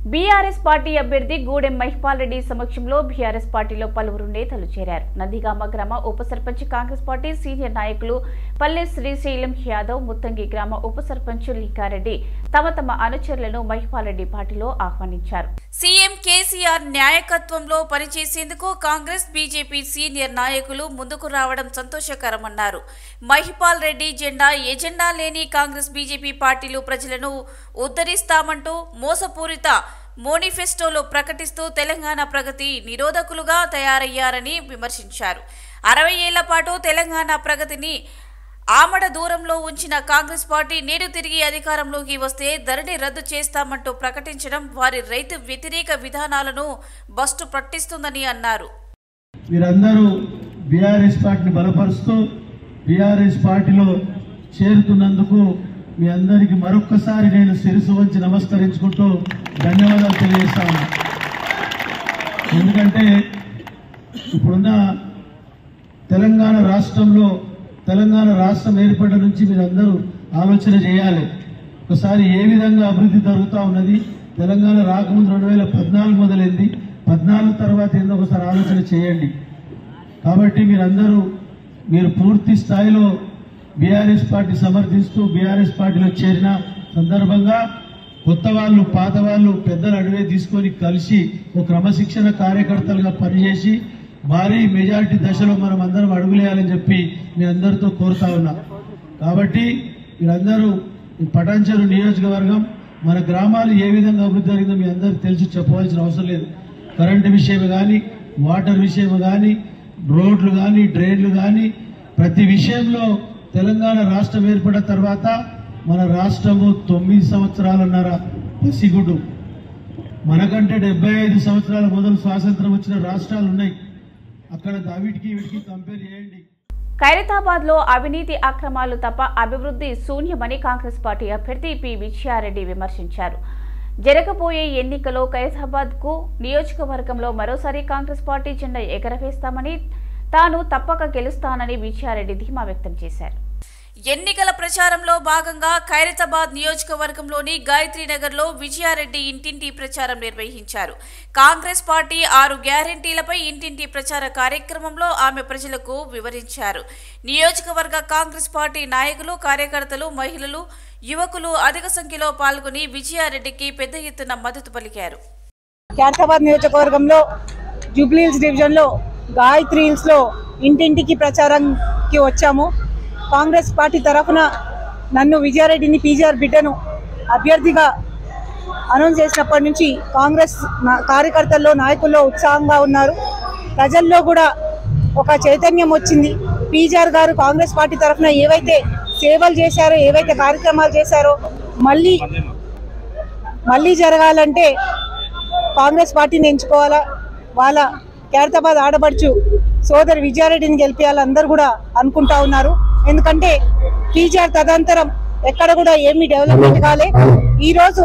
BRS party అభ్యర్థి గూడెం మహిపాల్ రెడ్డి సమక్షంలో BRS పార్టీలో పలువురు నేతలు చేరారు నందిగామ గ్రామ ఉప సర్పంచ్ కాంగ్రెస్ పార్టీ సీనియర్ నాయకులు పల్లె శ్రీశైలం యాదవ్ ముత్తంగి గ్రామ ఉప సర్పంచ్ లింగారెడ్డి తమ తమ అనుచరులను మహిపాల్ రెడ్డి పార్టీలో ఆహ్వానించారు సీఎం కేసీఆర్ నాయకత్వంలో పనిచేసేందుకు కాంగ్రెస్ బీజేపీ సీనియర్ నాయకులు ముందుకు రావడం సంతోషకరమన్నారు మహిపాల్ రెడ్డి జెండా ఎజెండా లేని కాంగ్రెస్ బీజేపీ పార్టీలు ప్రజలను ఉద్ధరిస్తామంటూ మోసపూరిత మోనిఫెస్టోలో ప్రకటిస్తూ తెలంగాణ ప్రగతి నిరోధకులుగా తయారయ్యారని విమర్శించారు అరవై ఏళ్ల పాటు తెలంగాణ ప్రగతిని ఆమడ దూరంలో ఉంచిన కాంగ్రెస్ పార్టీ నేడు తిరిగి అధికారంలోకి వస్తే ధరణి రద్దు చేస్తామంటూ ప్రకటించడం వారి రైతు వ్యతిరేక విధానాలను బస్టు పట్టిస్తుందని అన్నారు మీరందరూ బీఆర్ఎస్ పార్టీని బలపరుస్తూ బీఆర్ఎస్ పార్టీలో చేరుతున్నందుకు మీ అందరికీ మరొక్కసారి నేను శిరసు వంచి నమస్కరించుకుంటూ ధన్యవాదాలు తెలియజేస్తాను ఎందుకంటే ఇప్పుడున్న తెలంగాణ రాష్ట్రంలో తెలంగాణ రాష్ట్రం ఏర్పడిన నుంచి మీరందరూ ఆలోచన చేయాలి ఒకసారి ఏ విధంగా అభివృద్ధి జరుగుతూ ఉన్నది తెలంగాణ రాకముందు రెండు వేల పద్నాలుగు మొదలైంది పద్నాలుగు తర్వాత ఏందో ఒకసారి ఆలోచన చేయండి కాబట్టి మీరందరూ మీరు పూర్తి స్థాయిలో బీఆర్ఎస్ పార్టీ సమర్థిస్తూ బీఆర్ఎస్ పార్టీలో చేరిన సందర్భంగా కొత్త వాళ్ళు పాత వాళ్ళు పెద్దల అడివే తీసుకొని కలిసి ఒక క్రమశిక్షణ కార్యకర్తలుగా పనిచేసి భారీ మెజారిటీ దశలో మనం అందరం అడుగులేయాలని చెప్పి మీ అందరితో కోరుతా ఉన్నా కాబట్టి మీరందరూ ఈ పటాన్చెరు నియోజకవర్గం మన గ్రామాలు ఏ విధంగా అభివృద్ధి జరిగిందో మీ అందరికి తెలిసి చెప్పవలసిన అవసరం లేదు కరెంటు విషయం కానీ వాటర్ విషయం కానీ రోడ్లు కానీ డ్రైన్లు కానీ ప్రతి విషయంలో తెలంగాణ రాష్ట్రం ఏర్పడిన తర్వాత మన రాష్ట్రము తొమ్మిది సంవత్సరాలన్నర పసిగుడు మనకంటే డెబ్బై ఐదు సంవత్సరాల మొదలు స్వాతంత్రం వచ్చిన రాష్ట్రాలు ఉన్నాయి అక్కడ వీటికి వీటికి కంపేర్ చేయండి ఖైరతాబాద్ లో అవినీతి అక్రమాలు తప్ప అభివృద్ధి శూన్యమని కాంగ్రెస్ పార్టీ అభ్యర్థి పి విజయారెడ్డి విమర్శించారు జరగబోయే ఎన్నికలో ఖైరతాబాద్ కు నియోజకవర్గంలో మరోసారి కాంగ్రెస్ పార్టీ జెండా ఎగరవేస్తామని తాను తప్పక గెలుస్తానని విజయారెడ్డి ధీమా వ్యక్తం చేశారు ఎన్నికల ప్రచారంలో భాగంగా ఖైరతాబాద్ నియోజకవర్గంలోని గాయత్రీనగర్లో విజయారెడ్డి ఇంటింటి ప్రచారం నిర్వహించారు కాంగ్రెస్ పార్టీ ఆరు గ్యారంటీలపై ఇంటింటి ప్రచార కార్యక్రమంలో ఆమె ప్రజలకు వివరించారు నియోజకవర్గ కాంగ్రెస్ పార్టీ నాయకులు కార్యకర్తలు మహిళలు యువకులు అధిక సంఖ్యలో పాల్గొని విజయారెడ్డికి పెద్ద ఎత్తున మద్దతు పలికారు ఖైరతాబాద్ నియోజకవర్గంలో జూబ్లీహిల్స్ డివిజన్లో గాయత్రి హిల్స్లో ఇంటింటికి ప్రచారంకి వచ్చాము కాంగ్రెస్ పార్టీ తరఫున నన్ను విజయారెడ్డిని పీజీఆర్ బిడ్డను అభ్యర్థిగా అనౌన్స్ చేసినప్పటి నుంచి కాంగ్రెస్ నా- కార్యకర్తల్లో నాయకుల్లో ఉత్సాహంగా ఉన్నారు ప్రజల్లో కూడా ఒక చైతన్యం వచ్చింది పీజీఆర్ గారు కాంగ్రెస్ పార్టీ తరఫున ఏవైతే సేవలు చేశారో ఏవైతే కార్యక్రమాలు చేశారో మళ్ళీ మళ్ళీ జరగాలంటే కాంగ్రెస్ పార్టీని ఎంచుకోవాలా వాళ్ళ ఖైరతాబాద్ ఆడబడుచు సోదరి విజయారెడ్డిని గెలిపించాలి అందరు కూడా అనుకుంటా ఉన్నారు ఎందుకంటే టీచర్ తదంతరం ఎక్కడ కూడా ఏమీ డెవలప్మెంట్ కాలే ఈ రోజు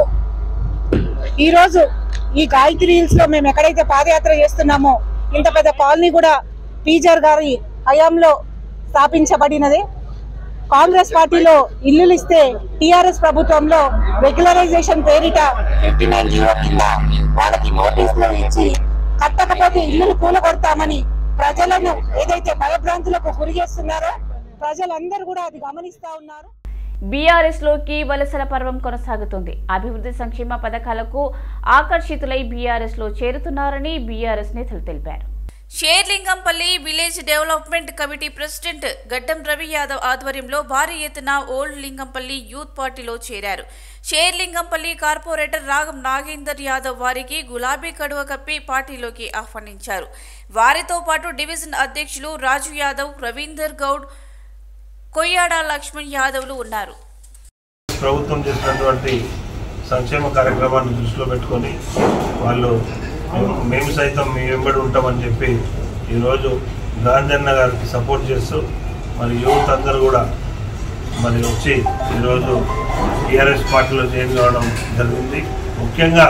ఈ రోజు ఈ గాయత్రి హిల్స్ లో మేము ఎక్కడైతే పాదయాత్ర చేస్తున్నామో ఇంత పెద్ద కాలనీ కూడా టీచర్ గారి హయాంలో స్థాపించబడినదే కాంగ్రెస్ పార్టీలో ఇల్లులు ఇస్తే టిఆర్ఎస్ ప్రభుత్వంలో రెగ్యులరైజేషన్ పేరిట ఫిఫ్టీ నైన్ జీవో కింద వాళ్ళకి నోటీసులు ఇచ్చి కట్టకపోతే ఇల్లులు కూలగొడతామని ప్రజలను ఏదైతే భయభ్రాంతులకు గురి చేస్తున్నారో ప్రజలందరూ కూడా అది గమనిస్తా ఉన్నారు బీఆర్ఎస్ లోకి వలసల పర్వం కొనసాగుతుంది అభివృద్ధి సంక్షేమ పథకాలకు ఆకర్షితులై బీఆర్ఎస్ లో చేరుతున్నారని బీఆర్ఎస్ నేతలు తెలిపారు Serilingampally village development committee president Gaddam Ravi Yadav ఆధ్వర్యంలో భారీ ఎత్తున ఓల్డ్ లింగంపల్లి యూత్ పార్టీలో చేరారు షేర్లింగంపల్లి కార్పొరేటర్ రాగం నాగేందర్ యాదవ్ వారికి గులాబీ కడువ కప్పి పార్టీలోకి ఆహ్వానించారు వారితో పాటు డివిజన్ అధ్యక్షులు రాజు యాదవ్ రవీందర్ గౌడ్ కొయ్యాడ లక్ష్మణ్ యాదవ్లు ఉన్నారు ప్రభుత్వం చేసినటువంటి సంక్షేమ కార్యక్రమాన్ని దృష్టిలో పెట్టుకొని వాళ్ళు మేము- మేము సైతం మీ వెంబడి ఉంటామని చెప్పి ఈరోజు గాంధన్న గారికి సపోర్ట్ చేస్తూ మరి యువత అందరూ కూడా మరి వచ్చి ఈరోజు టీఆర్ఎస్ పార్టీలో జాయిన్ కావడం జరిగింది ముఖ్యంగా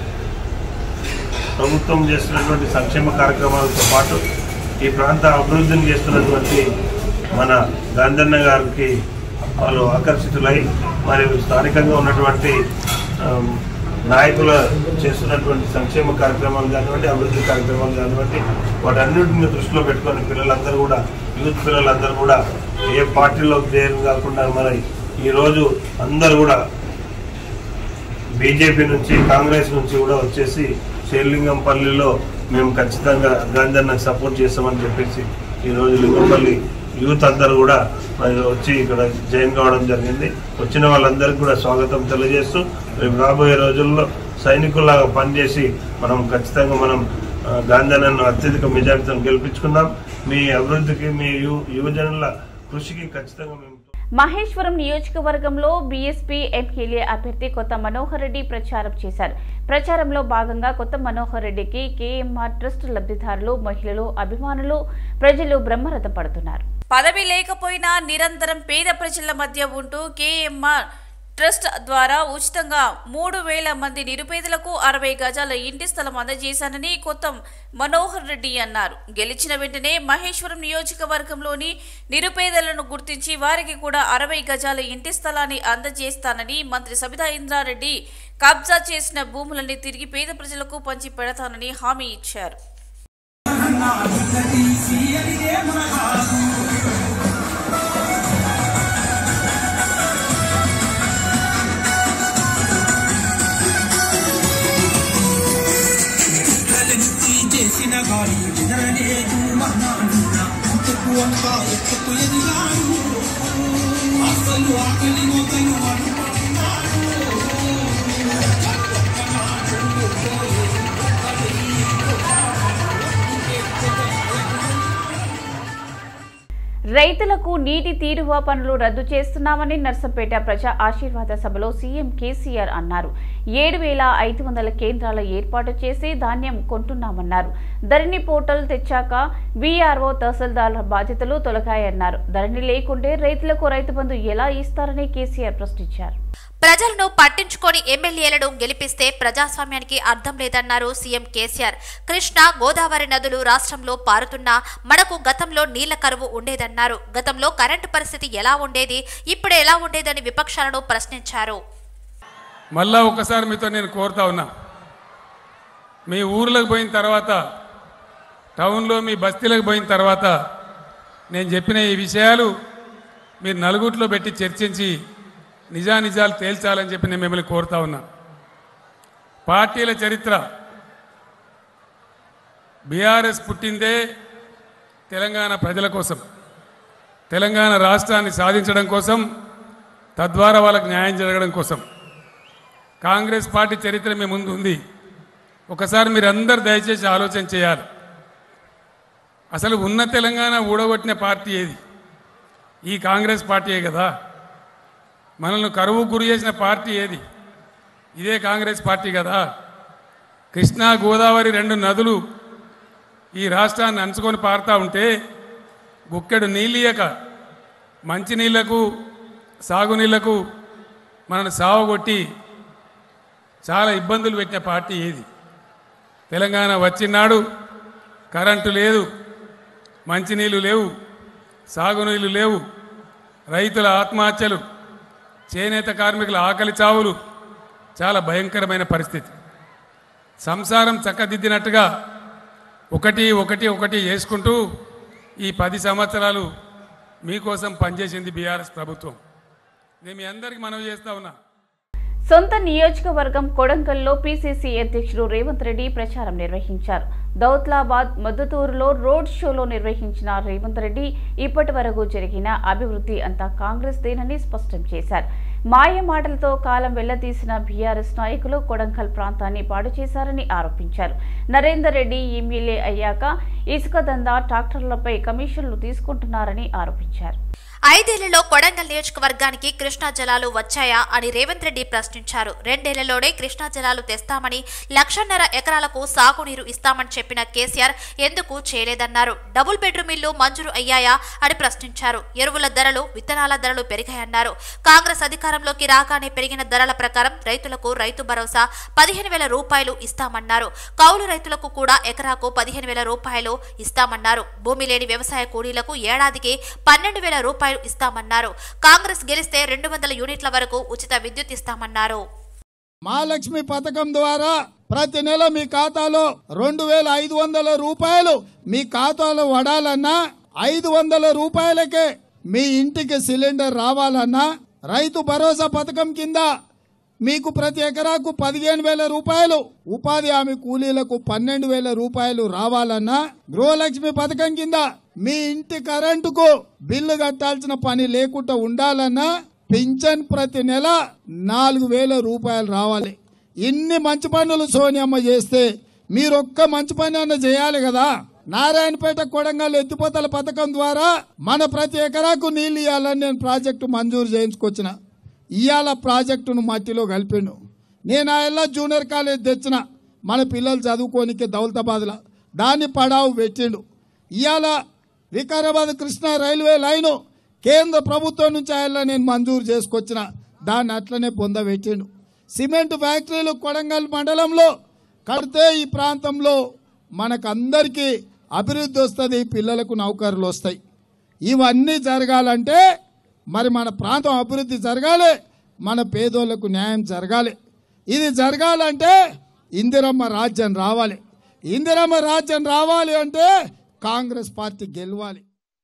ప్రభుత్వం చేస్తున్నటువంటి సంక్షేమ కార్యక్రమాలతో పాటు ఈ ప్రాంత అభివృద్ధిని చేస్తున్నటువంటి మన గాంధన్న గారికి వాళ్ళు ఆకర్షితులై మరియు స్థానికంగా ఉన్నటువంటి ఆమ్, నాయకుల చేస్తున్నటువంటి సంక్షేమ కార్యక్రమాలు కానివ్వండి అభివృద్ధి కార్యక్రమాలు కానివ్వండి వాటన్నిటిని దృష్టిలో పెట్టుకొని పిల్లలందరూ కూడా యూత్ పిల్లలందరూ కూడా ఏ పార్టీలో దేని కాకుండా మరి ఈరోజు అందరూ కూడా బీజేపీ నుంచి కాంగ్రెస్ నుంచి కూడా వచ్చేసి శ్రీలింగంపల్లిలో మేము ఖచ్చితంగా గాంధీ అన్నకు సపోర్ట్ చేస్తామని చెప్పేసి ఈరోజు లింగంపల్లి యూత్ అందరూ కూడా మరి వచ్చి ఇక్కడ జాయిన్ కావడం జరిగింది వచ్చిన వాళ్ళందరికీ కూడా స్వాగతం తెలియజేస్తూ రేపు రాబోయే రోజుల్లో సైనికుల్లాగా పనిచేసి మనం ఖచ్చితంగా మనం ఆ, గాంధీ అన్నను అత్యధిక మెజారిటీతో గెలిపించుకుందాం మీ అభివృద్ధికి మీ యు యువజనుల కృషికి ఖచ్చితంగా మేము మహేశ్వరం నియోజకవర్గంలో బీఎస్పీ ఎమ్మెల్యే అభ్యర్థి కొత్త మనోహర్ రెడ్డి ప్రచారం చేశారు ప్రచారంలో భాగంగా కొత్త మనోహర్ రెడ్డికి కేఎంఆర్ ట్రస్ట్ లబ్ధిదారులు మహిళలు అభిమానులు ప్రజలు బ్రహ్మరథం పడుతున్నారు పదవి లేకపోయినా నిరంతరం పేద ప్రజల మధ్య ఉంటూ కేఎంఆర్ ట్రస్ట్ ద్వారా ఉచితంగా మూడు వేల మంది నిరుపేదలకు అరవై గజాల ఇంటి స్థలం అందజేశానని కొత్త మనోహర్ రెడ్డి అన్నారు గెలిచిన వెంటనే మహేశ్వరం నియోజకవర్గంలోని నిరుపేదలను గుర్తించి వారికి కూడా అరవై గజాల ఇంటి స్థలాన్ని అందజేస్తానని మంత్రి సబితా ఇంద్రారెడ్డి కబ్జా చేసిన భూములని తిరిగి పేద ప్రజలకు పంచి పెడతానని హామీ ఇచ్చారు తలెత్తి చేసిన గాలి ఎదరలేదు మన్నాడున్న అంతకు అంతా ఎత్తుకు ఎదిగాడు అసలు ఆకలి మొదలు రైతులకు నీటి తీరువ పనులు రద్దు చేస్తున్నామని నర్సంపేట ప్రజా ఆశీర్వాద సభలో సీఎం కేసీఆర్ అన్నారు ఏడు వేల ఐదు వందల కేంద్రాల ఏర్పాటు చేసి ధాన్యం కొంటున్నామన్నారు ధరణి పోర్టల్ తెచ్చాక వీఆర్ఓ తహసీల్దార్ల బాధ్యతలు తొలగాయన్నారు ధరణి లేకుంటే రైతులకు రైతు బంధు ఎలా ఇస్తారని కేసీఆర్ ప్రశ్నించారు ప్రజలను పట్టించుకొని ఎమ్మెల్యేలను గెలిపిస్తే ప్రజాస్వామ్యానికి అర్థం లేదన్నారు సీఎం కేసీఆర్ కృష్ణ గోదావరి నదులు రాష్ట్రంలో పారుతున్నా మనకు గతంలో నీళ్ల కరువు ఉండేదన్నారు గతంలో కరెంటు పరిస్థితి ఎలా ఉండేది ఇప్పుడు ఎలా ఉండేదని విపక్షాలను ప్రశ్నించారు మళ్ళా ఒకసారి మీతో నేను కోరుతా ఉన్నా మీ ఊర్లకు పోయిన తర్వాత టౌన్లో మీ బస్తీలకు పోయిన తర్వాత నేను చెప్పిన ఈ విషయాలు మీరు నలుగుట్లో పెట్టి చర్చించి నిజానిజాలు తేల్చాలని చెప్పి నేను మిమ్మల్ని కోరుతా ఉన్నా పార్టీల చరిత్ర బీఆర్ఎస్ పుట్టిందే తెలంగాణ ప్రజల కోసం తెలంగాణ రాష్ట్రాన్ని సాధించడం కోసం తద్వారా వాళ్ళకి న్యాయం జరగడం కోసం కాంగ్రెస్ పార్టీ చరిత్ర మీ ముందు ఉంది ఒకసారి మీరందరూ దయచేసి ఆలోచన చేయాలి అసలు ఉన్న తెలంగాణ ఊడగొట్టిన పార్టీ ఏది ఈ కాంగ్రెస్ పార్టీయే కదా మనల్ని కరువు గురి చేసిన పార్టీ ఏది ఇదే కాంగ్రెస్ పార్టీ కదా కృష్ణా గోదావరి రెండు నదులు ఈ రాష్ట్రాన్ని అంచుకొని పారుతూ ఉంటే గుక్కెడు నీళ్ళియక మంచినీళ్లకు సాగునీళ్లకు మనల్ని సావగొట్టి చాలా ఇబ్బందులు పెట్టిన పార్టీ ఏది తెలంగాణ వచ్చినాడు కరెంటు లేదు మంచినీళ్ళు లేవు సాగునీళ్ళు లేవు రైతుల ఆత్మహత్యలు చేనేత కార్మికుల ఆకలి చావులు చాలా భయంకరమైన పరిస్థితి సంసారం చక్కదిద్దినట్టుగా ఒకటి ఒకటి ఒకటి చేసుకుంటూ ఈ పది సంవత్సరాలు మీకోసం పనిచేసింది బీఆర్ఎస్ ప్రభుత్వం నేను మీ అందరికీ మనవి చేస్తా ఉన్నా సొంత నియోజకవర్గం కొడంగల్లో పీసీసీ అధ్యక్షుడు రేవంత్ రెడ్డి ప్రచారం నిర్వహించారు దౌత్లాబాద్ మద్దతూరులో రోడ్ షోలో నిర్వహించిన రేవంత్ రెడ్డి ఇప్పటి వరకు జరిగిన అభివృద్ధి అంతా కాంగ్రెస్ దేనని స్పష్టం చేశారు మాయ మాటలతో కాలం వెళ్లదీసిన బీఆర్ఎస్ నాయకులు కొడంగల్ ప్రాంతాన్ని పాడు చేశారని ఆరోపించారు నరేందర్ రెడ్డి ఎమ్మెల్యే అయ్యాక ఇసుక దందా ట్రాక్టర్లపై కమిషన్లు తీసుకుంటున్నారని ఆరోపించారు ఐదేళ్లలో కొడంగల్ నియోజకవర్గానికి కృష్ణా జలాలు వచ్చాయా అని రేవంత్ రెడ్డి ప్రశ్నించారు రెండేళ్లలోనే కృష్ణా జలాలు తెస్తామని లక్షన్నర ఎకరాలకు సాగునీరు ఇస్తామని చెప్పిన కేసీఆర్ ఎందుకు చేయలేదన్నారు డబుల్ బెడ్రూమ్ ఇల్లు మంజూరు అయ్యాయా అని ప్రశ్నించారు ఎరువుల ధరలు విత్తనాల ధరలు పెరిగాయన్నారు కాంగ్రెస్ అధికారంలోకి రాగానే పెరిగిన ధరల ప్రకారం రైతులకు రైతు భరోసా పదిహేను వేల రూపాయలు ఇస్తామన్నారు కౌలు రైతులకు కూడా ఎకరాకు పదిహేను వేల రూపాయలు ఇస్తామన్నారు భూమి లేని వ్యవసాయ కూలీలకు ఏడాదికి పన్నెండు వేల రూపాయలు ఇస్తామన్నారు కాంగ్రెస్ గెలిస్తే రెండు వందల యూనిట్ల వరకు ఉచిత విద్యుత్ ఇస్తామన్నారు మహాలక్ష్మి పథకం ద్వారా ప్రతి నెల మీ ఖాతాలో రెండు వేల ఐదు వందల రూపాయలు మీ ఖాతాలో పడాలన్నా ఐదు వందల రూపాయలకే మీ ఇంటికి సిలిండర్ రావాలన్నా రైతు భరోసా పథకం కింద మీకు ప్రతి ఎకరాకు పదిహేను వేల రూపాయలు ఉపాధి హామీ కూలీలకు పన్నెండు వేల రూపాయలు రావాలన్నా గృహలక్ష్మి పథకం కింద మీ ఇంటి కరెంటుకు బిల్లు కట్టాల్సిన పని లేకుండా ఉండాలన్నా పింఛన్ ప్రతి నెల నాలుగు వేల రూపాయలు రావాలి ఇన్ని మంచి పనులు సోనియమ్మ చేస్తే మీరొక్క మంచి పని అన్న చేయాలి కదా నారాయణపేట కొడంగల్ ఎత్తిపోతల పథకం ద్వారా మన ప్రతి ఎకరాకు నీళ్లు ఇవ్వాలని నేను ప్రాజెక్టు మంజూరు చేయించుకొచ్చిన ఇవాళ ప్రాజెక్టును మట్టిలో కలిపిండు నేను ఆ ఎల్లా జూనియర్ కాలేజ్ తెచ్చిన మన పిల్లలు చదువుకోనికి దౌలతాబాద్లో దాన్ని పడావు పెట్టిండు ఇవాళ వికారాబాద్ కృష్ణా రైల్వే లైను కేంద్ర ప్రభుత్వం నుంచి ఆయన నేను మంజూరు చేసుకొచ్చిన దాన్ని అట్లనే పొందబెట్టిండు సిమెంట్ ఫ్యాక్టరీలు కొడంగల్ మండలంలో కడితే ఈ ప్రాంతంలో మనకందరికీ అభివృద్ధి వస్తుంది పిల్లలకు నౌకర్లు వస్తాయి ఇవన్నీ జరగాలంటే మరి మన ప్రాంతం అభివృద్ధి జరగాలి మన పేదోళ్లకు న్యాయం జరగాలి ఇది జరగాలంటే ఇందిరమ్మ రాజ్యం రావాలి ఇందిరమ్మ రాజ్యం రావాలి అంటే కాంగ్రెస్ పార్టీ గెలవాలి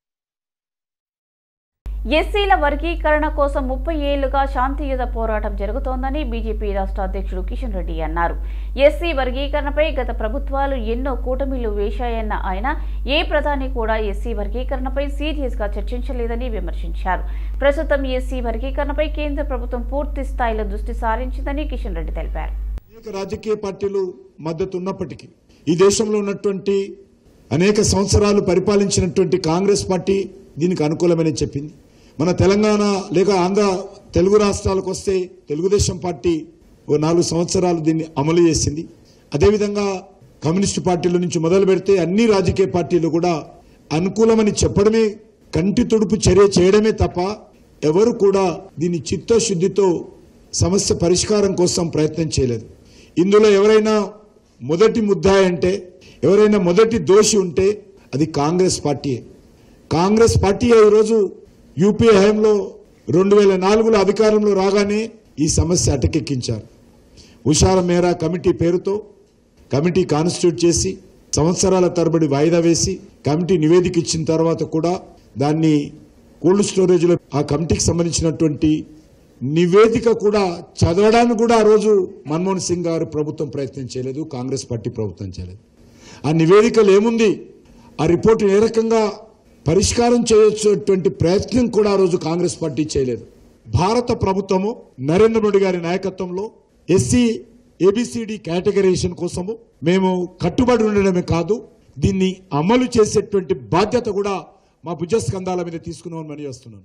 ఎస్సీల వర్గీకరణ కోసం ముప్పై ఏళ్లుగా శాంతియుత పోరాటం జరుగుతోందని బీజేపీ రాష్ట్ర అధ్యక్షుడు కిషన్ రెడ్డి అన్నారు ఎస్సీ వర్గీకరణపై గత ప్రభుత్వాలు ఎన్నో కూటమిలు వేశాయన్న ఆయన ఏ ప్రధాని కూడా ఎస్సీ వర్గీకరణపై సీరియస్ గా చర్చించలేదని విమర్శించారు ప్రస్తుతం ఎస్సీ వర్గీకరణపై కేంద్ర ప్రభుత్వం పూర్తి స్థాయిలో దృష్టి సారించిందని కిషన్ రెడ్డి తెలిపారు అనేక రాజకీయ పార్టీలు మద్దతు ఉన్నప్పటికీ ఈ దేశంలో ఉన్నటువంటి అనేక సంవత్సరాలు పరిపాలించినటువంటి కాంగ్రెస్ పార్టీ దీనికి అనుకూలమని చెప్పింది మన తెలంగాణ లేక ఆంధ్ర తెలుగు రాష్ట్రాలకు వస్తే తెలుగుదేశం పార్టీ ఓ నాలుగు సంవత్సరాలు దీన్ని అమలు చేసింది అదేవిధంగా కమ్యూనిస్టు పార్టీల నుంచి మొదలు పెడితే అన్ని రాజకీయ పార్టీలు కూడా అనుకూలమని చెప్పడమే కంటి తుడుపు చర్య చేయడమే తప్ప ఎవరు కూడా దీన్ని చిత్తశుద్ధితో సమస్య పరిష్కారం కోసం ప్రయత్నం చేయలేదు ఇందులో ఎవరైనా మొదటి ముద్దాయి అంటే ఎవరైనా మొదటి దోషి ఉంటే అది కాంగ్రెస్ పార్టీయే కాంగ్రెస్ పార్టీ ఈరోజు యూపీఏ హయాంలో రెండు వేల నాలుగులో అధికారంలో రాగానే ఈ సమస్య అటకెక్కించారు హుషార మేరా కమిటీ పేరుతో కమిటీ కాన్స్టిట్యూట్ చేసి సంవత్సరాల తరబడి వాయిదా వేసి కమిటీ నివేదిక ఇచ్చిన తర్వాత కూడా దాన్ని కోల్డ్ స్టోరేజ్లో ఆ కమిటీకి సంబంధించినటువంటి నివేదిక కూడా చదవడానికి కూడా ఆ రోజు మన్మోహన్ సింగ్ గారు ప్రభుత్వం ప్రయత్నం చేయలేదు కాంగ్రెస్ పార్టీ ప్రభుత్వం చేయలేదు ఆ నివేదికలు ఏముంది ఆ రిపోర్ట్ ఏ రకంగా పరిష్కారం చేయొచ్చేటువంటి ప్రయత్నం కూడా ఆ రోజు కాంగ్రెస్ పార్టీ చేయలేదు భారత ప్రభుత్వము నరేంద్ర మోడీ గారి నాయకత్వంలో ఎస్సీ ఏబిసిడి కేటగరైజేషన్ కోసము మేము కట్టుబడి ఉండడమే కాదు దీన్ని అమలు చేసేటువంటి బాధ్యత కూడా మా భుజస్కంధాల మీద తీసుకున్నామని చేస్తున్నాను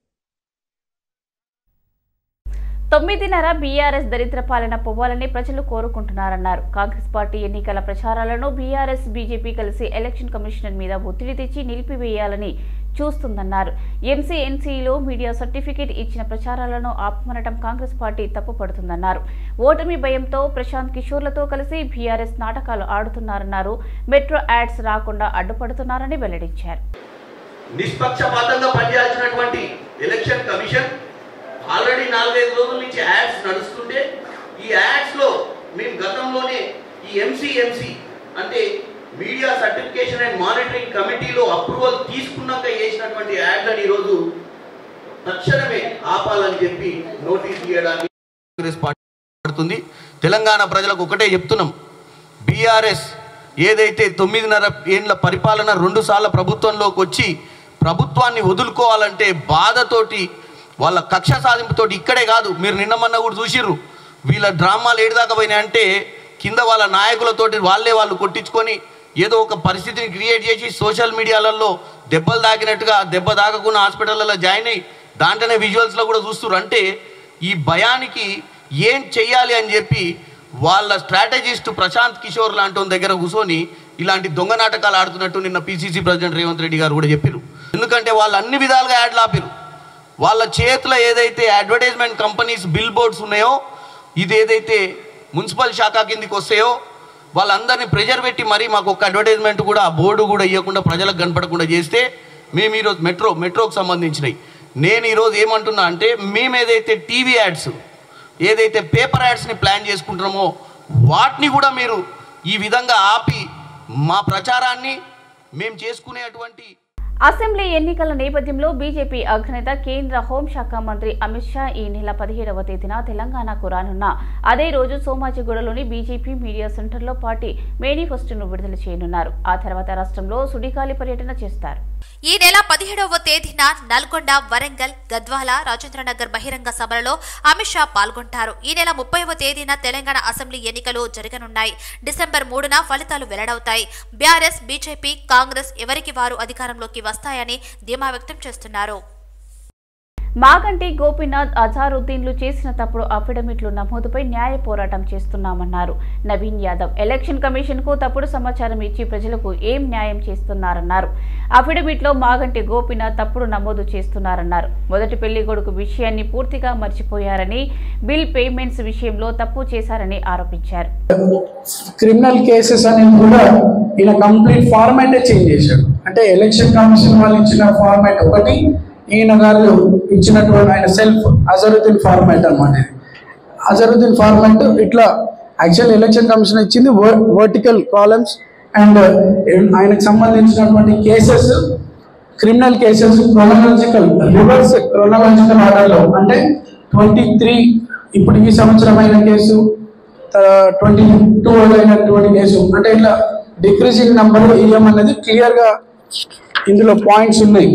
తొమ్మిదిన్నర బీఆర్ఎస్ దరిద్ర పాలన పోవాలని ప్రజలు కోరుకుంటున్నారన్నారు కాంగ్రెస్ పార్టీ ఎన్నికల ప్రచారాలను బీఆర్ఎస్ బీజేపీ కలిసి ఎలక్షన్ కమిషనర్ మీద ఒత్తిడి తెచ్చి నిలిపివేయాలని చూస్తుందన్నారు ఎంసీ ఎన్సీలో మీడియా సర్టిఫికేట్ ఇచ్చిన ప్రచారాలను ఆపమనటం కాంగ్రెస్ పార్టీ తప్పుపడుతుందన్నారు ఓటమి భయంతో ప్రశాంత్ కిషోర్లతో కలిసి బీఆర్ఎస్ నాటకాలు ఆడుతున్నారన్నారు మెట్రో యాడ్స్ రాకుండా అడ్డుపడుతున్నారని వెల్లడించారు నిష్పక్షపాతంగా పనిచేయాల్సినటువంటి ఎలక్షన్ కమిషన్ ఆల్రెడీ నాలుగైదు రోజుల నుంచి యాడ్స్ నడుస్తుంటే ఈ యాడ్స్ లో మేము గతంలోనే ఈ ఎంసీ ఎంసీ అంటే మీడియా సర్టిఫికేషన్ అండ్ మానిటరింగ్ కమిటీలో అప్రూవల్ తీసుకున్నాక చేసినటువంటి యాడ్లను ఈరోజు తక్షణమే ఆపాలని చెప్పి నోటీస్ ఇవ్వడానికి కాంగ్రెస్ పార్టీ పడుతుంది తెలంగాణ ప్రజలకు ఒకటే చెప్తున్నాం బీఆర్ఎస్ ఏదైతే తొమ్మిదిన్నర ఏండ్ల పరిపాలన రెండు సార్ల ప్రభుత్వంలోకి వచ్చి ప్రభుత్వాన్ని వదులుకోవాలంటే బాధతోటి వాళ్ళ కక్ష సాధింపుతోటి ఇక్కడే కాదు మీరు నిన్న మొన్న కూడా చూసిర్రు వీళ్ళ డ్రామాలు ఏడిదాకా పోయినాయంటే కింద వాళ్ళ నాయకులతోటి వాళ్ళే వాళ్ళు కొట్టించుకొని ఏదో ఒక పరిస్థితిని క్రియేట్ చేసి సోషల్ మీడియాలలో దెబ్బలు తాకినట్టుగా దెబ్బ తాకకుండా హాస్పిటల్లో జాయిన్ అయ్యి దాంట్లోనే విజువల్స్లో కూడా చూస్తున్నారు అంటే ఈ భయానికి ఏం చెయ్యాలి అని చెప్పి వాళ్ళ స్ట్రాటజిస్ట్ ప్రశాంత్ కిషోర్ లాంటి వాళ్ళ దగ్గర కూర్చొని ఇలాంటి దొంగ నాటకాలు ఆడుతున్నట్టు నిన్న పిసిసి ప్రెసిడెంట్ రేవంత్ రెడ్డి గారు కూడా చెప్పారు ఎందుకంటే వాళ్ళు అన్ని విధాలుగా యాడ్లు ఆపిరు వాళ్ళ చేతిలో ఏదైతే అడ్వర్టైజ్మెంట్ కంపెనీస్ బిల్ బోర్డ్స్ ఉన్నాయో ఇది ఏదైతే మున్సిపల్ శాఖ కిందికి వస్తాయో వాళ్ళందరినీ ప్రెజర్ పెట్టి మరీ మాకు ఒక అడ్వర్టైజ్మెంట్ కూడా ఆ బోర్డు కూడా ఇవ్వకుండా ప్రజలకు కనపడకుండా చేస్తే మేము ఈరోజు మెట్రో మెట్రోకి సంబంధించినవి నేను ఈరోజు ఏమంటున్నా అంటే మేము ఏదైతే టీవీ యాడ్స్ ఏదైతే పేపర్ యాడ్స్ని ప్లాన్ చేసుకుంటున్నామో వాటిని కూడా మీరు ఈ విధంగా ఆపి మా ప్రచారాన్ని మేము చేసుకునేటువంటి అసెంబ్లీ ఎన్నికల నేపథ్యంలో బీజేపీ అగ్రనేత కేంద్ర హోంశాఖ మంత్రి అమిత్ షా ఈ నెల పదిహేడవ తేదీన తెలంగాణకు రానున్న అదే రోజు సోమాజిగూడలోని బీజేపీ మీడియా సెంటర్లో పార్టీ మేనిఫెస్టోను విడుదల చేయనున్నారు ఆ తర్వాత రాష్ట్రంలో సుడిగాలి పర్యటన చేస్తారు ఈ నెల పదిహేడవ తేదీన నల్గొండ వరంగల్ గద్వాల రాజేంద్రనగర్ బహిరంగ సభలలో అమిత్ షా పాల్గొంటారు ఈ నెల ముప్పైవ తేదీన తెలంగాణ అసెంబ్లీ ఎన్నికలు జరగనున్నాయి డిసెంబర్ మూడున ఫలితాలు వెల్లడవుతాయి బీఆర్ఎస్ బీజేపీ కాంగ్రెస్ ఎవరికి వారు అధికారంలోకి వస్తాయని ధీమా వ్యక్తం చేస్తున్నారు మాగంటి గోపీనాథ్ అజారుద్దీన్లు చేసిన తప్పుడు అఫిడవిట్లు నమోదుపై న్యాయ పోరాటం చేస్తున్నామన్నారు నవీన్ యాదవ్ ఎలక్షన్ కమిషన్ కు తప్పుడు సమాచారం ఇచ్చి ప్రజలకు ఏం న్యాయం చేస్తున్నారన్నారు అఫిడవిట్లో మాగంటి గోపీనాథ్ తప్పుడు నమోదు చేస్తున్నారన్నారు మొదటి పెళ్లి కొడుకు విషయాన్ని పూర్తిగా మర్చిపోయారని బిల్ పేమెంట్స్ విషయంలో తప్పు చేశారని ఆరోపించారు క్రిమినల్ కేసెస్ అనేది కూడా ఈయన కంప్లీట్ ఫార్మాటే చేంజ్ చేశాడు అంటే ఎలక్షన్ కమిషన్ వాళ్ళు ఇచ్చిన ఫార్మాట్ ఒకటి ఈయన గారు ఇచ్చినటువంటి ఆయన సెల్ఫ్ అజరుద్దీన్ ఫార్మాట్ అనమాట ఇది అజరుద్దీన్ ఫార్మాట్ ఇట్లా యాక్చువల్ ఎలక్షన్ కమిషన్ ఇచ్చింది వర్టికల్ కాలమ్స్ అండ్ ఆయనకు సంబంధించినటువంటి cases criminal cases chronological reverse chronological ఆర్డర్లో అంటే ట్వంటీ త్రీ ఇప్పుడు ఈ సంవత్సరం అయిన కేసు ట్వంటీ టూ అయినటువంటి కేసు అంటే ఇట్లా డిక్రీజింగ్ నెంబర్ ఇయ్యం అనేది క్లియర్గా ఇందులో పాయింట్స్ ఉన్నాయి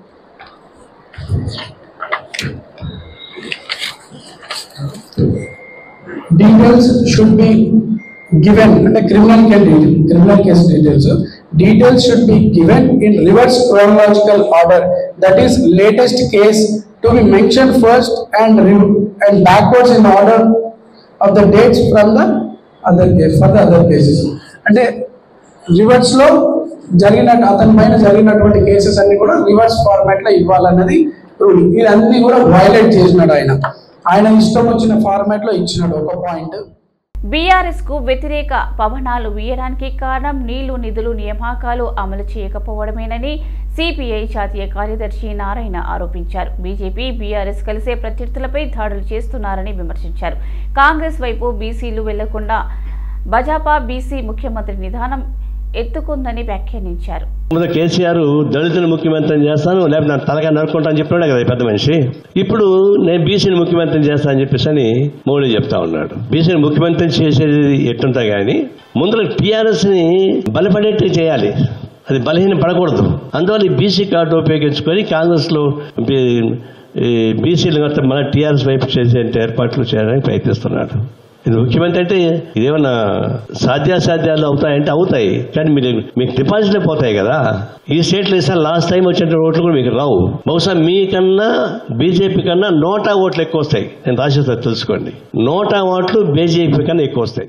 డీటెయిల్స్ షుడ్ బి గివెన్ అంటే criminal criminal case details details should be given in reverse chronological order that is latest case to be mention first and and backwards in order of the dates from the other case for the other cases అంటే reverse లో జరిగినట్టు అతని పైన జరిగినటువంటి cases అన్ని కూడా reverse format లో ఇవ్వాలన్నది rule ఇదన్నీ కూడా వైలేట్ చేసినాడు ఆయన ఆయన ఇష్టం వచ్చిన ఫార్మాట్ లో ఇచ్చినాడు ఒక పాయింట్ బీఆర్ఎస్ కు వ్యతిరేక పవనాలు వీయడానికి కారణం నీళ్లు నిధులు నియామకాలు అమలు చేయకపోవడమేనని సిపిఐ జాతీయ కార్యదర్శి నారాయణ ఆరోపించారు బీజేపీ బీఆర్ఎస్ కలిసే ప్రత్యర్థులపై దాడులు చేస్తున్నారని విమర్శించారు కాంగ్రెస్ వైపు బీసీలు వెళ్లకుండా భాజపా బీసీ ముఖ్యమంత్రి నిధానం ఎత్తుకుందని వ్యాఖ్యానించారు ముందు కేసీఆర్ దళితులు ముఖ్యమంత్రిని చేస్తాను లేకపోతే నా తలగా నరుకుంటా అని చెప్పినాడు కదా ఈ పెద్ద మనిషి ఇప్పుడు నేను బీసీని ముఖ్యమంత్రిని చేస్తా అని చెప్పేసి అని మోడీ చెప్తా ఉన్నాడు బీసీని ముఖ్యమంత్రి చేసేది ఎట్టుంటా కానీ ముందు టీఆర్ఎస్ ని బలపడేట్టు చేయాలి అది బలహీన పడకూడదు అందువల్ల ఈ బీసీ కార్డు ఉపయోగించుకొని కాంగ్రెస్ లో బీసీలు మొత్తం మన టీఆర్ఎస్ వైపు చేసే ఏర్పాట్లు చేయడానికి ప్రయత్నిస్తున్నాడు ఇది ముఖ్యమంత్రి అంటే ఇదేమన్నా సాధ్యాసాధ్యాలు అవుతాయంటే అవుతాయి కానీ మీరు మీకు డిపాజిట్లు పోతాయి కదా ఈ స్టేట్లో ఇస్తే లాస్ట్ టైం వచ్చిన ఓట్లు కూడా మీకు రావు బహుశా మీకన్నా బీజేపీ కన్నా నోటా ఓట్లు ఎక్కువ వస్తాయి నేను రాసేస్తా తెలుసుకోండి నోటా ఓట్లు బీజేపీ కన్నా ఎక్కువ వస్తాయి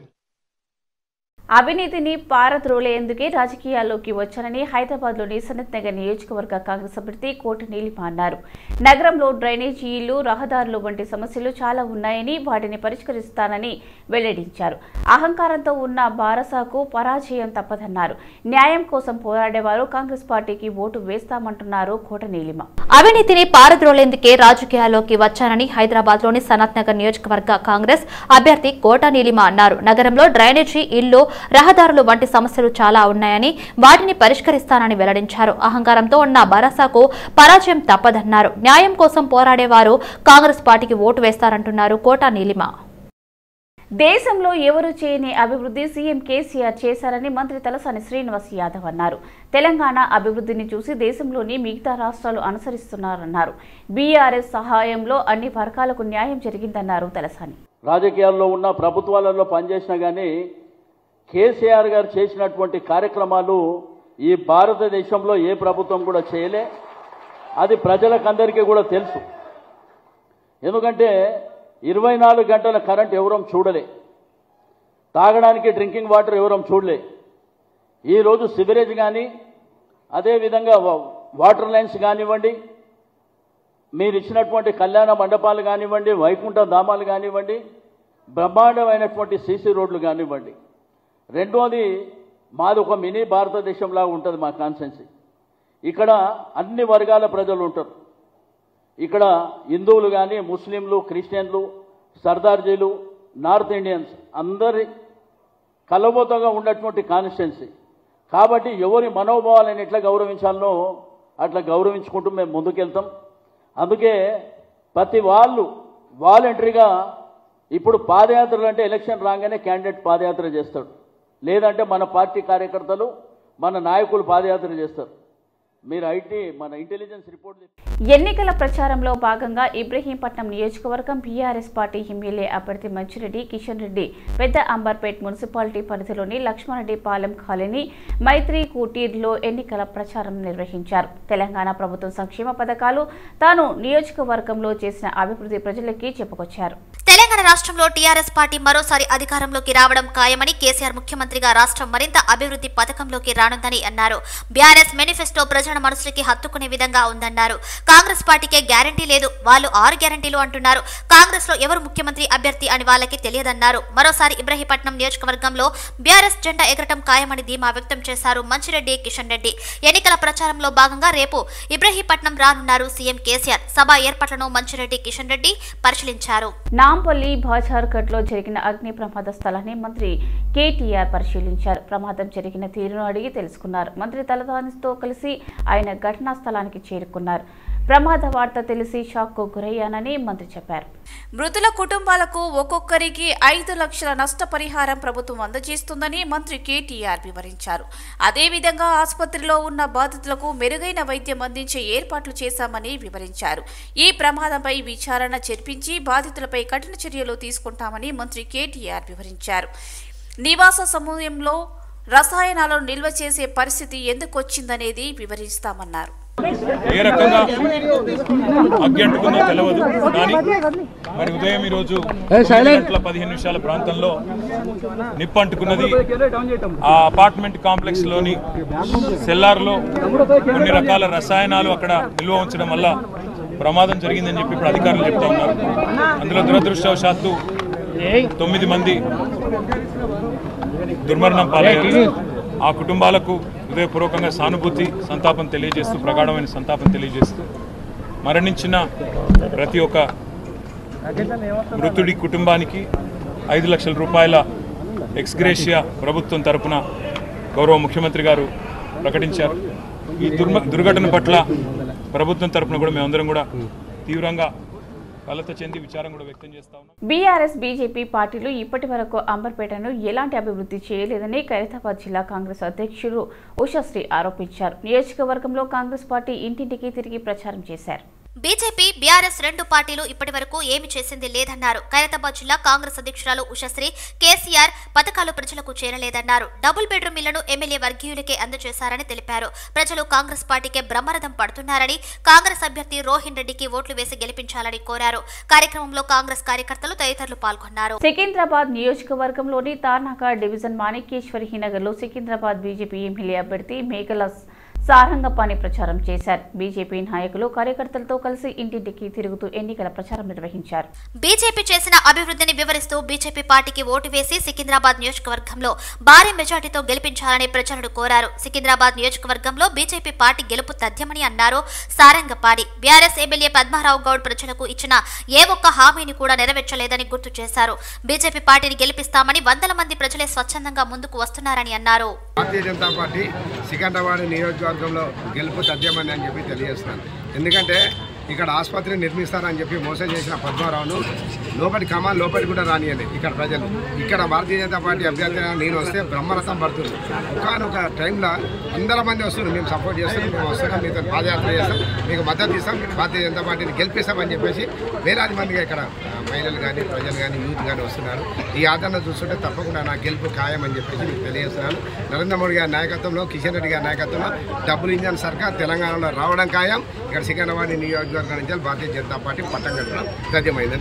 అవినీతిని పారద్రోలేందుకే రాజకీయాల్లోకి వచ్చానని హైదరాబాద్లోని సనత్ నగర్ నియోజకవర్గ కాంగ్రెస్ అభ్యర్థి కోట నీలిమ అన్నారు నగరంలో డ్రైనేజీలు రహదారులు వంటి సమస్యలు చాలా ఉన్నాయని వాటిని పరిష్కరిస్తానని వెల్లడించారు అహంకారంతో ఉన్న బారసాకు పరాజయం తప్పదన్నారు న్యాయం కోసం పోరాడేవారు కాంగ్రెస్ పార్టీకి ఓటు వేస్తామంటున్నారు కోట నీలిమ అవినీతిని పారద్రోలేందుకే రాజకీయాల్లోకి వచ్చానని హైదరాబాద్ లోని సనత్ నగర్ నియోజకవర్గ కాంగ్రెస్ అభ్యర్థి కోట నీలిమ అన్నారు నగరంలో డ్రైనేజీ ఇల్లు రహదారులు వంటి సమస్యలు చాలా ఉన్నాయని వాటిని పరిష్కరిస్తానని వెల్లడించారు అహంకారంతో ఉన్న భరోసాకు పరాజయం తప్పదన్నారు న్యాయం కోసం పోరాడేవారు కాంగ్రెస్ పార్టీకి ఓటు వేస్తారంటున్నారు కోట నీలిమ దేశంలో ఎవరు చేయని అభివృద్ధి సీఎం కేసీఆర్ చేశారని మంత్రి తలసాని శ్రీనివాస్ యాదవ్ అన్నారు తెలంగాణ అభివృద్ధిని చూసి దేశంలోని మిగతా రాష్ట్రాలు అనుసరిస్తున్నారన్నారు బీఆర్ఎస్ సహాయంలో అన్ని వర్గాలకు న్యాయం జరిగిందన్నారు తలసాని రాజకీయాల్లో ఉన్న ప్రభుత్వాలలో పనిచేసినా కానీ కేసీఆర్ గారు చేసినటువంటి కార్యక్రమాలు ఈ భారతదేశంలో ఏ ప్రభుత్వం కూడా చేయలే అది ప్రజలకందరికీ కూడా తెలుసు ఎందుకంటే ఇరవై నాలుగు గంటల కరెంట్ ఎవరం చూడలే తాగడానికి డ్రింకింగ్ వాటర్ ఎవరం చూడలే ఈరోజు సివరేజ్ కానీ అదేవిధంగా వా- వాటర్ లైన్స్ కానివ్వండి మీరు ఇచ్చినటువంటి కళ్యాణ మండపాలు కానివ్వండి వైకుంఠ ధామాలు కానివ్వండి బ్రహ్మాండమైనటువంటి సీసీ రోడ్లు కానివ్వండి రెండోది మాది ఒక మినీ భారతదేశంలా ఉంటుంది మా కాన్సెన్సీ ఇక్కడ అన్ని వర్గాల ప్రజలు ఉంటారు ఇక్కడ హిందువులు కానీ ముస్లింలు క్రిస్టియన్లు సర్దార్జీలు నార్త్ ఇండియన్స్ అందరి కలబోతగా ఉన్నటువంటి కాన్స్టిట్యున్సీ కాబట్టి ఎవరి మనోభావాలను ఎట్లా గౌరవించాలనో అట్లా గౌరవించుకుంటూ మేము ముందుకెళ్తాం అందుకే ప్రతి వాళ్ళు వాలంటరీగా ఇప్పుడు పాదయాత్రలు అంటే ఎలక్షన్ రాగానే క్యాండిడేట్ పాదయాత్ర చేస్తాడు లేదంటే మన పార్టీ కార్యకర్తలు మన నాయకులు పాదయాత్ర చేస్తారు మీరు ఐటీ మన ఇంటెలిజెన్స్ రిపోర్ట్ ఎన్నికల ప్రచారంలో భాగంగా ఇబ్రహీంపట్నం నియోజకవర్గం బీఆర్ఎస్ పార్టీ ఎమ్మెల్యే అభ్యర్థి మంచిరెడ్డి కిషన్ రెడ్డి పెద్ద అంబర్పేట్ మున్సిపాలిటీ పరిధిలోని లక్ష్మారెడ్డి పాలెం కాలనీ మైత్రి కూటీర్లో ఎన్నికల ప్రచారం నిర్వహించారు తెలంగాణ ప్రభుత్వం సంక్షేమ పథకాలు తాను నియోజకవర్గంలో చేసిన అభివృద్ధి ప్రజలకి చెప్పుకొచ్చారు తెలంగాణ రాష్ట్రంలో టీఆర్ఎస్ పార్టీ మరోసారి అధికారంలోకి రావడం ఖాయమని కేసీఆర్ ముఖ్యమంత్రిగా రాష్ట్రం మరింత అభివృద్ధి పథకంలోకి రానుందని అన్నారు బీఆర్ఎస్ మేనిఫెస్టో ప్రజల మనసులకి హత్తుకునే విధంగా ఉందన్నారు కాంగ్రెస్ పార్టీకే గ్యారంటీ లేదు వాళ్ళు ఆరు గ్యారంటీలు అంటున్నారు కాంగ్రెస్ లో ఎవరు ముఖ్యమంత్రి అభ్యర్థి అని వాళ్ళకి తెలియదన్నారు మరోసారి ఇబ్రహీపట్నం నియోజకవర్గంలో బీఆర్ఎస్ జెండా ఎగరటం ఖాయమని ధీమా వ్యక్తం చేశారు మంచిరెడ్డి కిషన్ రెడ్డి ఎన్నికల ప్రచారంలో భాగంగా రేపు ఇబ్రహీపట్నం రానున్నారు సీఎం కేసీఆర్ సభ ఏర్పాట్లను మంచిరెడ్డి కిషన్ రెడ్డి పరిశీలించారు నాంపల్లి బాజార్ఘట్లో జరిగిన అగ్ని ప్రమాద స్థలాన్ని మంత్రి కేటీఆర్ పరిశీలించారు ప్రమాదం జరిగిన తీరును అడిగి తెలుసుకున్నారు మంత్రి తలదానితో కలిసి ఆయన ఘటనా స్థలానికి చేరుకున్నారు ప్రమాద వార్త తెలిసి షాక్కు గురయ్యానని మంత్రి చెప్పారు మృతుల కుటుంబాలకు ఒక్కొక్కరికి ఐదు లక్షల నష్టపరిహారం ప్రభుత్వం అందజేస్తుందని మంత్రి కేటీఆర్ వివరించారు అదేవిధంగా ఆసుపత్రిలో ఉన్న బాధితులకు మెరుగైన వైద్యం అందించే ఏర్పాట్లు చేశామని వివరించారు ఈ ప్రమాదంపై విచారణ జరిపించి బాధితులపై కఠిన చర్యలు తీసుకుంటామని మంత్రి కేటీఆర్ వివరించారు నివాస సమయంలో రసాయనాలను నిల్వ చేసే పరిస్థితి ఎందుకు వచ్చిందనేది వివరిస్తామన్నారు ఏ రకంగా అగ్గి అంటుకుందో తెలియదు కానీ మరి ఉదయం ఈరోజు తొమ్మిది గంటల పదిహేను నిమిషాల ప్రాంతంలో నిప్పు అంటుకున్నది ఆ అపార్ట్మెంట్ కాంప్లెక్స్ లోని సెల్లార్లో కొన్ని రకాల రసాయనాలు అక్కడ నిల్వ ఉంచడం వల్ల ప్రమాదం జరిగిందని చెప్పి ఇప్పుడు అధికారులు చెప్తా ఉన్నారు అందులో దురదృష్టవశాత్తు తొమ్మిది మంది దుర్మరణం పాలయ్యారు ఆ కుటుంబాలకు హృదయపూర్వకంగా సానుభూతి సంతాపం తెలియజేస్తూ ప్రగాఢమైన సంతాపం తెలియజేస్తూ మరణించిన ప్రతి ఒక్క మృతుడి కుటుంబానికి ఐదు లక్షల రూపాయల ఎక్స్గ్రేషియా ప్రభుత్వం తరపున గౌరవ ముఖ్యమంత్రి గారు ప్రకటించారు ఈ దుర్మ దుర్ఘటన పట్ల ప్రభుత్వం తరపున కూడా మేమందరం కూడా తీవ్రంగా కలత చెంది విచారం కూడా వ్యక్తం చేస్తా ఉన్నాం బీఆర్ఎస్ బీజేపీ పార్టీలు ఇప్పటి వరకు అంబర్పేటను ఎలాంటి అభివృద్ధి చేయలేదని ఖైరతాబాద్ జిల్లా కాంగ్రెస్ అధ్యక్షుడు ఉషశ్రీ ఆరోపించారు నియోజకవర్గంలో కాంగ్రెస్ పార్టీ ఇంటింటికి తిరిగి ప్రచారం చేశారు బీజేపీ బీఆర్ఎస్ రెండు పార్టీలు ఇప్పటివరకు ఏమి చేసింది లేదన్నారు ఖైరతాబాద్ జిల్లా కాంగ్రెస్ అధ్యక్షురాలు ఉషశ్రీ కేసీఆర్ పథకాలు ప్రజలకు చేరలేదన్నారు డబుల్ బెడ్రూమ్ ఇళ్లను ఎమ్మెల్యే వర్గీయులకే అందజేశారని తెలిపారు ప్రజలు కాంగ్రెస్ పార్టీకే బ్రహ్మరథం పడుతున్నారని కాంగ్రెస్ అభ్యర్థి రోహిన్ రెడ్డికి ఓట్లు వేసి గెలిపించాలని కోరారు కార్యక్రమంలో కాంగ్రెస్ కార్యకర్తలు తదితరులు పాల్గొన్నారు సికింద్రాబాద్ నియోజకవర్గంలోని తార్నాక డివిజన్ మాణిక్యేశ్వరి నగర్లో సికింద్రాబాద్ బీజేపీ ఎమ్మెల్యే అభ్యర్థి మేకల సారంగపాణి ప్రచారం చేశారు బీజేపీ నాయకులు కార్యకర్తలతో కలిసి ఇంటింటికి తిరుగుతూ ఎన్నికల ప్రచారం నిర్వహించారు బీజేపీ చేసిన అభివృద్ధిని వివరిస్తూ బీజేపీ పార్టీకి ఓటు వేసి సికింద్రాబాద్ నియోజకవర్గంలో భారీ మెజార్టీతో గెలిపించాలని ప్రజలను కోరారు సికింద్రాబాద్ నియోజకవర్గంలో బీజేపీ పార్టీ గెలుపు తథ్యమని అన్నారు సారంగపాడి బీఆర్ఎస్ ఎమ్మెల్యే పద్మారావు గౌడ్ ప్రజలకు ఇచ్చిన ఏ ఒక్క హామీని కూడా నెరవేర్చలేదని గుర్తు చేశారు బీజేపీ పార్టీని గెలిపిస్తామని వందల మంది ప్రజలే స్వచ్ఛందంగా ముందుకు వస్తున్నారని అన్నారు భారతీయ జనతా పార్టీ సికింద్రాబాద్ నియోజకవర్గంలో గెలుపు తథ్యమని అని చెప్పి తెలియజేస్తున్నాను ఎందుకంటే ఇక్కడ ఆసుపత్రి నిర్మిస్తారని చెప్పి మోసం చేసిన పద్మారావును లోపలి కమాన్ లోపలి కూడా రానియండి ఇక్కడ ప్రజలు ఇక్కడ భారతీయ జనతా పార్టీ అభ్యర్థిగా నేను వస్తే బ్రహ్మరథం పడుతుంది ఒకనొక టైంలో వందల మంది వస్తున్నారు మేము సపోర్ట్ చేస్తున్నాం మేము వస్తున్నాం మీతో పాదయాత్ర చేస్తాం మీకు మద్దతు ఇస్తాం భారతీయ జనతా పార్టీని గెలిపిస్తామని చెప్పేసి వేలాది మందిగా ఇక్కడ ఆ, మహిళలు కానీ ప్రజలు కానీ యూత్ కానీ వస్తున్నారు ఈ ఆదరణ చూస్తుంటే తప్పకుండా నా గెలుపు ఖాయమని చెప్పేసి మీకు తెలియజేస్తున్నాను నరేంద్ర మోడీ గారి నాయకత్వంలో కిషన్ రెడ్డి గారి నాయకత్వంలో డబుల్ ఇంజన్ సర్కార్ తెలంగాణలో రావడం ఖాయం ఇక్కడ సికింద్రాబాద్ నియోజకవర్గం నుంచి భారతీయ జనతా పార్టీ పట్టం కట్టడం సాధ్యమైంది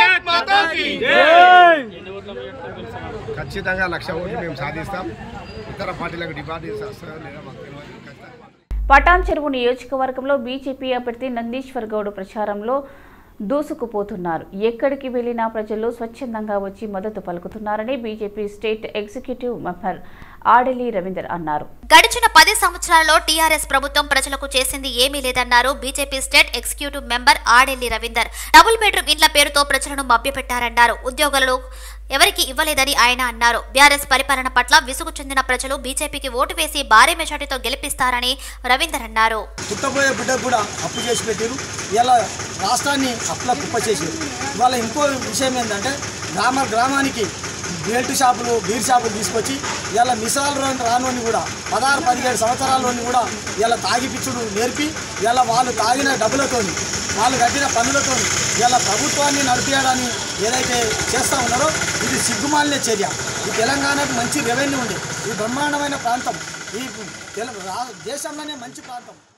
ఖచ్చితంగా లక్ష ఓట్లు మేము సాధిస్తాం ఇతర పార్టీలకు డిపాజిట్ వస్తాయో లేదో మాకు తెలియదు ఖచ్చితంగా పటాన్ చెరువు నియోజకవర్గంలో బీజేపీ అభ్యర్థి నందీశ్వర్ గౌడ్ ప్రచారంలో దూసుకుపోతున్నారు ఎక్కడికి వెళ్లినా ప్రజలు స్వచ్ఛందంగా వచ్చి మద్దతు పలుకుతున్నారని BJP state executive member Adelli Ravinder అన్నారు గడిచిన పది సంవత్సరాల్లో టీఆర్ఎస్ ప్రభుత్వం ప్రజలకు చేసింది ఏమీ లేదన్నారు BJP state executive member Adelli Ravinder double bedroom ఇండ్ల పేరుతో ప్రజలను మభ్యపెట్టారన్నారు ఉద్యోగులు ఎవరికి ఇవ్వలేదని ఆయన అన్నారు బీఆర్ఎస్ పరిపాలన పట్ల విసుగు చెందిన ప్రజలు బీజేపీకి ఓటు వేసి భారీ మెజార్టీతో గెలిపిస్తారని రవీందర్ అన్నారు పుట్టబోయే బిడ్డకు కూడా అప్పు చేసి పెట్టారు ఇలా రాష్ట్రాన్ని అప్పుల కుప్ప చేసారు ఇవాళ ఇంకో విషయం ఏంటంటే గ్రామ గ్రామానికి బెల్ట్ షాపులు బీర్ షాపులు తీసుకొచ్చి ఇలా మిసాలు రాని రానోని కూడా పదహారు పదిహేడు సంవత్సరాల్లోని కూడా ఇలా తాగిపిచ్చుడు నేర్పి ఇలా వాళ్ళు తాగిన డబ్బులతోని వాళ్ళు కట్టిన పన్నులతోని ఇలా ప్రభుత్వాన్ని నడిపించడాన్ని ఏదైతే చేస్తూ ఉన్నారో ఇది సిగ్గుమాలిన చర్య ఈ తెలంగాణకు మంచి రెవెన్యూ ఉంది ఈ బ్రహ్మాండమైన ప్రాంతం ఈ తెల రా- దేశంలోనే మంచి ప్రాంతం